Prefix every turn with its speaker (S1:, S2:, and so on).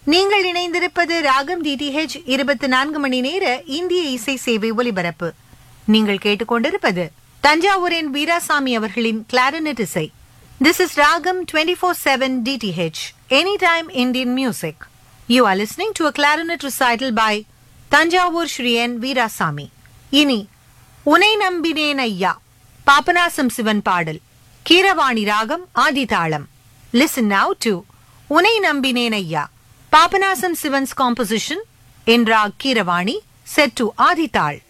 S1: நீங்கள் இணைந்திருப்பது ராகம் டிடிஹெச் இருபத்தி நான்கு மணி நேர இந்திய இசை சேவை ஒலிபரப்பு நீங்கள் கேட்டுக்கொண்டிருப்பது தஞ்சாவூரின் வீராசாமி அவர்களின் கிளாரினட் இசை this is Ragam twenty four seven DTH any time Indian music you are listening to a clarinet recital by Thanjavur Sri N Veerasamy இனி உனை நம்பினேன் ஐயா பாபநாசம் சிவன் பாடல் கீரவாணி ராகம் ஆதிதாளம் லிசன் நவ் டு உனை நம்பினேன் ஐயா Papanasam Sivan's composition in raag Keeravani set to ஆதிதாள்